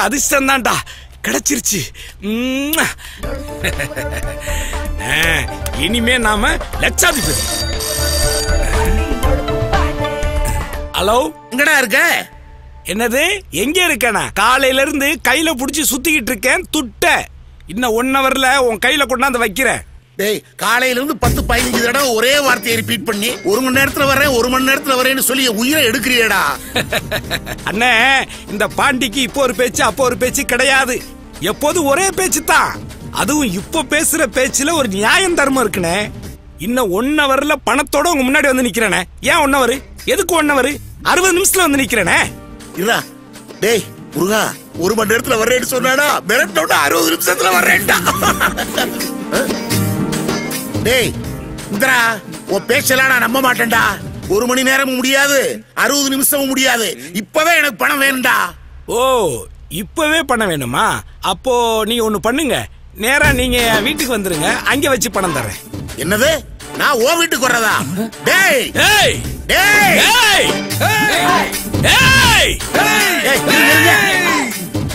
அதிர்ஷ்டம் தான்டா கிடைச்சிருச்சு உம்மா. ஆ, இனிமே நாம லட்சாதிபதி ஹலோ எங்கடா இருக்க என்னது எங்க இருக்கேனா காலையில இருந்து கையில புடிச்சு சுத்திக்கிட்டு இருக்கேன் துட்ட இன்னும் ஒன் ஹவர்ல உன் கையில கொண்டாந்து வைக்கிறேன் டேய் காலையில இருந்து பத்து பதினஞ்சு தடவை ஒரே வார்த்தையை ரிப்பீட் பண்ணி ஒரு மணி நேரத்துல வரேன் ஒரு மணி நேரத்துல வரேன்னு சொல்லி என் உயிரை எடுக்கிறியேடா அண்ணே இந்த பாண்டிக்கு இப்போ ஒரு பேச்சு அப்போ ஒரு பேச்சு கிடையாது எப்போதும் ஒரே பேச்சு தான் அதுவும் இப்ப பேசுற பேச்சுல ஒரு நியாயம் தர்மம் இருக்குனே இன்னும் ஒன் ஹவர்ல பணத்தோட உங்க முன்னாடி வந்து நிக்கிறேனே ஏன் ஒன் ஹவர் எதுக்கு ஒன் ஹவர் அறுபது நிமிஷத்துல வந்து நிக்கிறேனே இல்ல டேய் முருகா ஒரு மணி நேரத்துல வரேன்னு சொன்னாடா மிரட்டோட அறுபது நிமிஷத்துல வர்றேன்டா டேய் இந்திரா உன் பேச்செல்லாம் நான் நம்ப மாட்டேன்டா ஒரு மணி நேரமும் முடியாது அறுபது நிமிஷமும் முடியாது இப்பவே எனக்கு பணம் வேணும்டா ஓ இப்பவே பண்ண வேணுமா அப்போ நீங்க ஒண்ணு பண்ணுங்க நேரா நீங்க என் வீட்டுக்கு வந்துருங்க அங்க வச்சு பணம் தரேன் என்னது நான் ஓ வீட்டுக்கு வர்றதா டேய் ஏய் டேய் ஏய் ஏய் ஏய், இருங்க, இருங்க.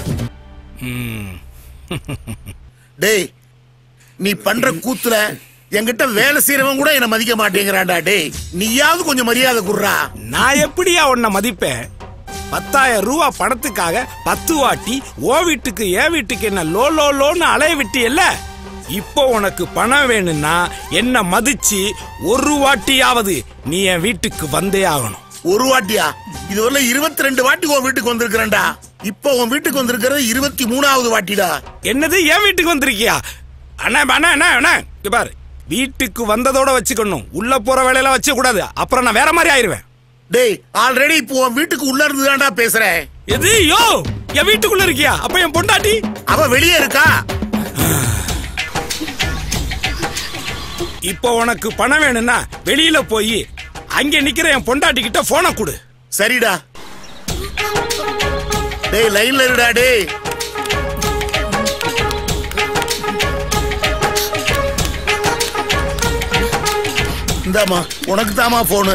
டேய் நீ பண்ற கூத்துல என்கிட்ட வேலை செய்யறவன் கூட என்ன மதிக்க மாட்டேங்கிறான்டா டேய் நீயாவது கொஞ்சம் மரியாதை குடுறா நான் எப்படியா உன்னை மதிப்பேன் பத்தாயிரம் ரூபா பணத்துக்காக பத்து வாட்டி ஓ வீட்டுக்கு என் வீட்டுக்கு என்ன லோ லோ லோன்னு அலைய விட்டியல்ல இப்போ உனக்கு பணம் வேணும்னா என்ன மதிச்சு ஒரு வாட்டியாவது நீ என் வீட்டுக்கு வந்தே ஆகணும் ஒரு வாட்டியா இதுவரை இருபத்தி ரெண்டு வாட்டி உன் வீட்டுக்கு வந்திருக்கிறேன்டா இப்போ உன் வீட்டுக்கு வந்திருக்கிறது இருபத்தி மூணாவது வாட்டிடா என்னது என் வீட்டுக்கு வந்திருக்கியா அண்ணா அண்ணா அண்ணா அண்ணா இங்க பாரு வீட்டுக்கு வந்ததோட வச்சுக்கணும் உள்ள போற வேலையெல்லாம் வச்ச கூடாது அப்புறம் நான் வேற மாதிரி ஆயிருவேன் டேய் ஆல்ரெடி இப்போ உன் வீட்டுக்கு உள்ள இருந்து தான்டா பேசுறேன் எது யோ என் வீட்டுக்குள்ள இருக்கியா அப்ப என் பொண்டாட்டி அவ வெளியே இருக்கா இப்போ உனக்கு பணம் வேணும்னா வெளியில போய் அங்க நிக்கிற என் பொண்டாட்டி கிட்ட போனை கொடு சரிடா டேய் லைன்ல இருடா டேய் இந்தாமா உனக்கு தாமா போனு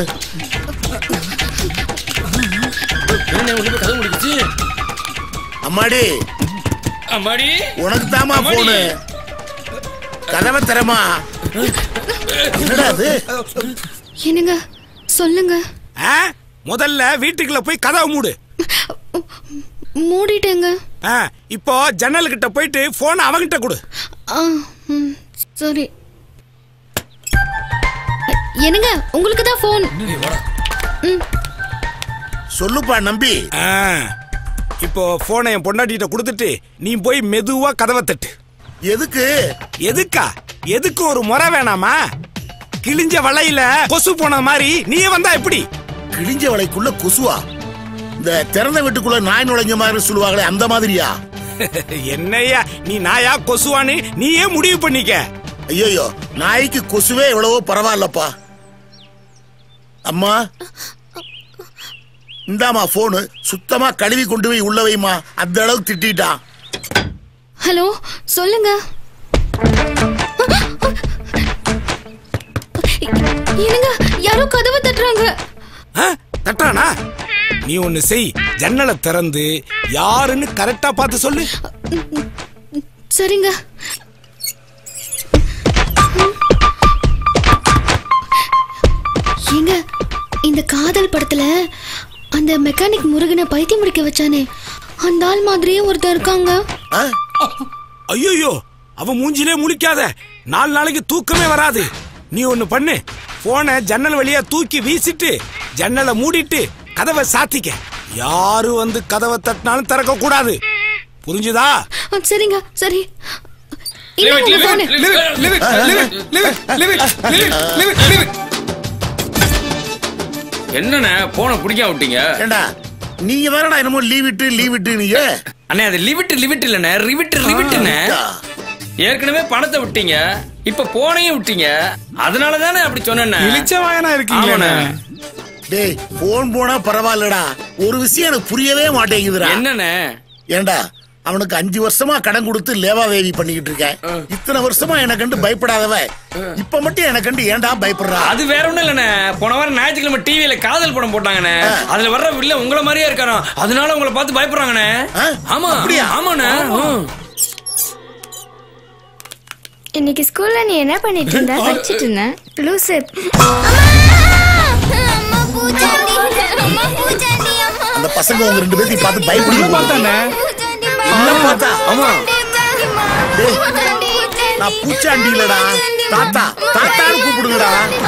என்ன உள்ள போய் கதை முடிக்குச்சு அம்மாடி அம்மாடி உனக்கு தாமா அம்மாடி. போனு கதவை தரமா என்னடா அது என்னங்க சொல்லுங்க ஆ? முதல்ல வீட்டுக்குள்ள போய் கதவை மூடு மூடிட்டேங்க ஆ, இப்போ ஜன்னல் கிட்ட போயிட்டு போனை அவங்கிட்ட கொடு ஆ ம், சரி என்னங்க உங்களுக்கு தான் ஃபோன் சொல்லுப்பா நம்பி ஆ, இப்போ போனை என் பொண்டாட்டிகிட்ட கொடுத்துட்டு நீ போய் மெதுவா கதவை தட்டு எதுக்கு எதுக்கா எதுக்கு ஒரு முறை வேணாமா கிழிஞ்ச வலையில கொசு போன மாதிரி நீயே வந்தா எப்படி கிழிஞ்ச வலைக்குள்ள கொசுவா இந்த திறந்த வீட்டுக்குள்ள நாய் நுழைஞ்ச மாதிரி சொல்லுவாங்களே அந்த மாதிரியா என்னய்யா நீ நாயா கொசுவான்னு நீயே முடிவு பண்ணிக்க ஐயோ நாய்க்கு கொசுவே எவ்வளவோ பரவாயில்லப்பா அம்மா இந்தாமா போனு சுத்தமா கழுவி கொண்டு போய் உள்ள வைமா அந்த அளவுக்கு திட்டிட்டான் ஹலோ சொல்லுங்க என்னங்க யாரோ கதவை தட்டுறாங்க ஆ, தட்டுறானா நீ ஒண்ணு செய் ஜன்னலை திறந்து யாருன்னு கரெக்டா பார்த்து சொல்லு சரிங்க ஏங்க இந்த காதல் படத்துல அந்த மெக்கானிக் முருகனை பைத்தியம் முடிக்க வச்சானே அந்த ஆள் மாதிரியே ஒருத்தர் இருக்காங்க ஆ? ஐயோ அவன் மூஞ்சிலே முழிக்காத நாலு நாளைக்கு தூக்கமே வராது நீ ஒண்ணு பண்ணு போனை ஜன்னல் வழியா தூக்கி வீசிட்டு ஜன்னலை மூடிட்டு கதவை சாத்திக்க யாரு வந்து கதவை தட்டினாலும் திறக்க கூடாது புரிஞ்சுதா ஆ, சரிங்க சரி இந்தாங்க உங்க phone. என்னண்ணே போன பிடிக்காம விட்டீங்க ஏண்டா நீங்க தானடா என்னமோ லீவ் விட்டு லீவ் விட்டு நீங்க அண்ணே அது லிவிட் லிவிட் இல்லண்ணே ரிவிட் ரிவிட்ண்ணே ஏற்கனவே பணத்தை விட்டீங்க இப்ப போனையும் விட்டீங்க அதனால தானே அப்படி சொன்னேன் இளிச்சவாயனா இருக்கீங்களே டேய் போன் போனா பரவாயில்லடா ஒரு விஷயம் எனக்கு புரியவே மாட்டேங்குதுடா என்னண்ணே ஏண்டா அவனுக்கு அஞ்சு வருஷமா கடன் கொடுத்து லேவாதேவி பண்ணிக்கிட்டு இருக்கேன் இத்தனை வருஷமா எனக்கு கண்டு பயப்படாதவ இப்ப மட்டும் எனக்கு கண்டு ஏன்டா பயப்படுறா அது வேற ஒண்ணும் இல்லண்ணே போன வாரம் ஞாயிற்றுக்கிழமை டிவியில காதல் படம் போட்டாங்கண்ணே அதுல வர்ற வில்ல உங்கள மாதிரியே இருக்காராம் அதனால உங்களை பார்த்து பயப்படுறாங்கண்ணே ஆ? ஆமா அப்படியா? ஆமாண்ணே ம். இன்னைக்கு ஸ்கூல்ல நீ என்ன பண்ணிட்டு இருந்த படிச்சிட்டு இருந்தேன் லூசு அந்த பசங்க உங்க ரெண்டு பேர்த்தையும் பார்த்து பயப்படுது பார்த்தானே என்ன பார்த்தா ஆமா டேய், நான் பூச்சாண்டி இல்லடா தாத்தா தாத்தான்னு கூப்பிடுங்கடா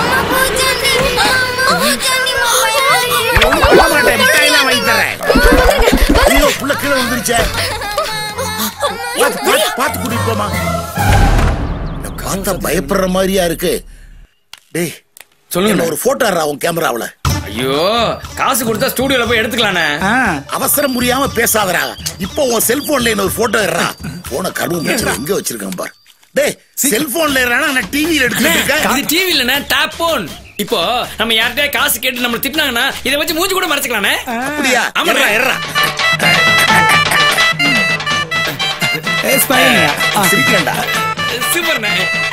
ஒண்ணும் பண்ண மாட்டேன் மிட்டாயெல்லாம் வாங்கி தரேன் ஐயோ புள்ள கீழே வந்துருச்சே பார்த்து பார்த்து பார்த்து கூட்டிட்டு போமா இந்த பார்த்தா பயப்படுற மாதிரியா இருக்கு டேய் சொல்லுங்க. என்ன ஒரு போட்டோ உன் கேமராவுல ஐயோ காசு கொடுத்தா ஸ்டூடியோல போய் எடுத்துக்கலாண்ணே அவசரம் புரியாம பேசாதடா இப்போ உன் செல்போன்ல என்ன ஒரு போட்டோ எடுறா போன கருவு எங்க வச்சிருக்கேன் பார் டேய் செல்போன்ல ஏறானா நான் டிவில எடுத்துட்டு இருக்கேன் இது டிவி இல்லண்ணே டேப் போன் இப்போ நம்ம யார்கிட்டயா காசு கேட்டு நம்ம திட்டினாங்கன்னா இதை வச்சு மூஞ்சி கூட மறைச்சுக்கலாண்ணே அப்படியா ஆமாண்ணே. எறா எறா சிரிக்கிறேன்டா சூப்பர்ண்ணே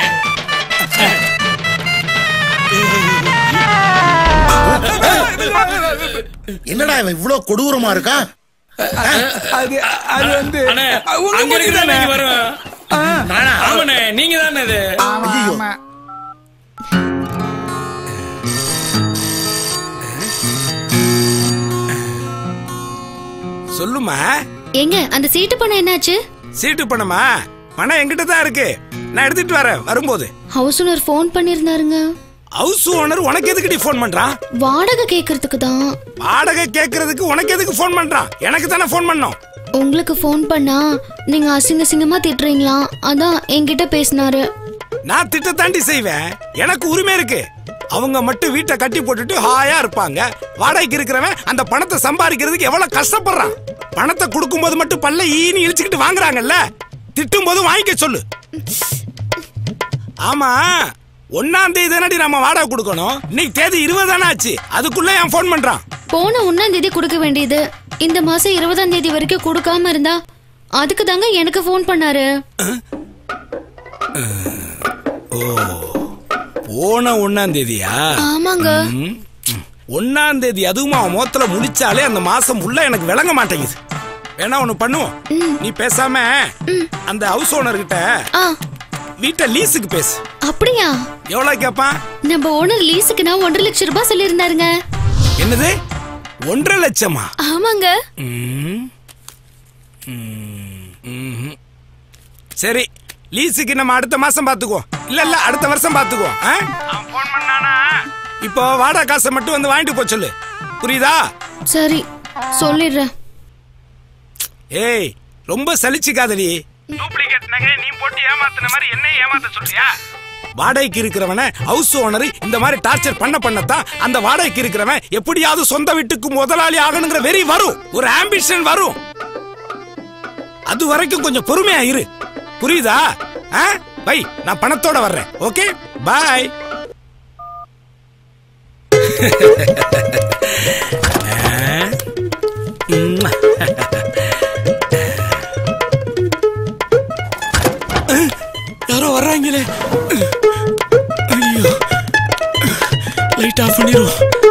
என்னடா இவன் இவ்வளவு கொடூரமா இருக்கான் அது அது வந்து அண்ணே உங்க அங்க மாதிரி இருக்குதானே தானே? இங்க வரும் நானா? ஆமாண்ணே நீங்க தானே இது ஐயோ சொல்லுமா எங்க அந்த சீட்டு பணம் என்னாச்சு சீட்டு பணமா பணம் என்கிட்ட தான் இருக்கு நான் எடுத்துட்டு வரேன் வரும்போது ஹவுஸ் ஓனர் ஃபோன் பண்ணிருந்தாருங்க ஹவுஸ் ஓனர் உனக்கு எதுக்குடி ஃபோன் பண்றான் வாடகை கேக்குறதுக்கு தான் வாடகை கேக்குறதுக்கு உனக்கு எதுக்கு ஃபோன் பண்றான் எனக்கு தானே ஃபோன் பண்ணோம் உங்களுக்கு ஃபோன் பண்ணா நீங்க அசிங்க அசிங்கமா திட்டுறீங்களா அதான் என்கிட்ட பேசினாரு நான் திட்ட தாண்டி செய்வேன் எனக்கு உரிமை இருக்கு அவங்க மட்டும் வீட்டை கட்டி போட்டுட்டு ஹாயா இருப்பாங்க வாடகைக்கு இருக்கிறவன் அந்த பணத்தை சம்பாதிக்கிறதுக்கு எவ்வளவு கஷ்டப்படுறான் பணத்தை கொடுக்கும்போது மட்டும் பல்ல ஈனி இழிச்சுக்கிட்டு வாங்குறாங்கல்ல திட்டும் போது வாங்கிக்க சொல்லு ஆமா ஒன்னாம் தேதி தானடி நம்ம வாடகை கொடுக்கணும் இன்னைக்கு தேதி இருபது தானே ஆச்சு அதுக்குள்ள என் ஃபோன் பண்றான் போன ஒன்னாம் தேதி கொடுக்க வேண்டியது இந்த மாசம் இருபதாம் தேதி வரைக்கும் கொடுக்காம இருந்தா அதுக்கு தாங்க எனக்கு ஃபோன் பண்ணாரு போன ஒன்னாம் தேதியா ஆமாங்க ம், ம். ஒண்ணாம் தேதி அதுவும் அவன் முகத்துல முடிச்சாலே அந்த மாசம் உள்ள எனக்கு விளங்க மாட்டேங்குது வேணா ஒண்ணு பண்ணுவோம் நீ பேசாம அந்த ஹவுஸ் ஓனர் கிட்ட ஆ வீட்டை லீஸுக்கு பேசு அப்படியா எவ்வளவு கேட்பான் நம்ம ஓனர் லீஸுக்கு நான் ஒன்றரை லட்சம் ரூபாய் சொல்லியிருந்தாருங்க என்னது ஒன்றரை லட்சமா ஆமாங்க ம். ம், ம்ஹும். சரி லீஸுக்கு நம்ம அடுத்த மாசம் பாத்துக்குவோம் இல்ல இல்ல அடுத்த வருஷம் பாத்துக்குவோம் ஆ? அவன் ஃபோன் பண்ணானா இப்போ வாடகை காசை மட்டும் வந்து வாங்கிட்டு போக சொல்லு புரியுதா சரி சொல்லிடுறேன் ஏய் ரொம்ப சலிச்சுக்காதடி டூப்ளிகேட் நகை நீ போட்டு ஏமாத்துன மாதிரி என்ன ஏமாத்த சொல்றியா வாடகைக்கு இருக்கிறவன ஹவுஸ் ஓனர் இந்த மாதிரி டார்ச்சர் பண்ண பண்ணத்தான் அந்த வாடகைக்கு இருக்கிறவன் எப்படியாவது சொந்த வீட்டுக்கு முதலாளி ஆகணுங்கிற வெறி வரும் ஒரு ஆம்பிஷன் வரும் அது வரைக்கும் கொஞ்சம் பொறுமையா இரு புரியுதா ஆ? பை நான் பணத்தோட வர்றேன் ஓகே பாய் யாரோ வர்றாங்களே ஐயோ லைட் ஆஃப் பண்ணிடுவோம்